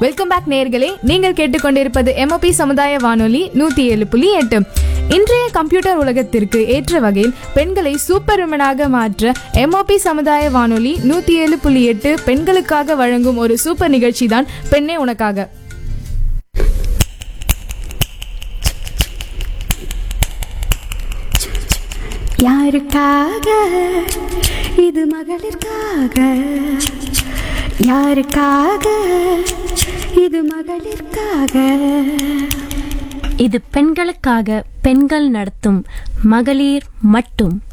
welcome back நேர்களே நீங்கள் கேட்டுக்கொண்டிருப்பது எம்ஓபி சமுதாய வானொலி நூத்தி ஏழு புள்ளி எட்டு இன்றைய கம்ப்யூட்டர் உலகத்திற்கு ஏற்ற வகையில் பெண்களை சூப்பர் விமனாக மாற்ற எம்ஓபி சமுதாய வானொலி நூத்தி ஏழு புள்ளி எட்டு பெண்களுக்காக வழங்கும் ஒரு சூப்பர் நிகழ்ச்சி தான் பெண்ணே உனக்காக யாருக்காக இது மகளிர்க்காக யாருக்காக இது மகளிர்க்காக இது பெண்களுக்காக பெண்கள் நடத்தும் மகளிர் மட்டும்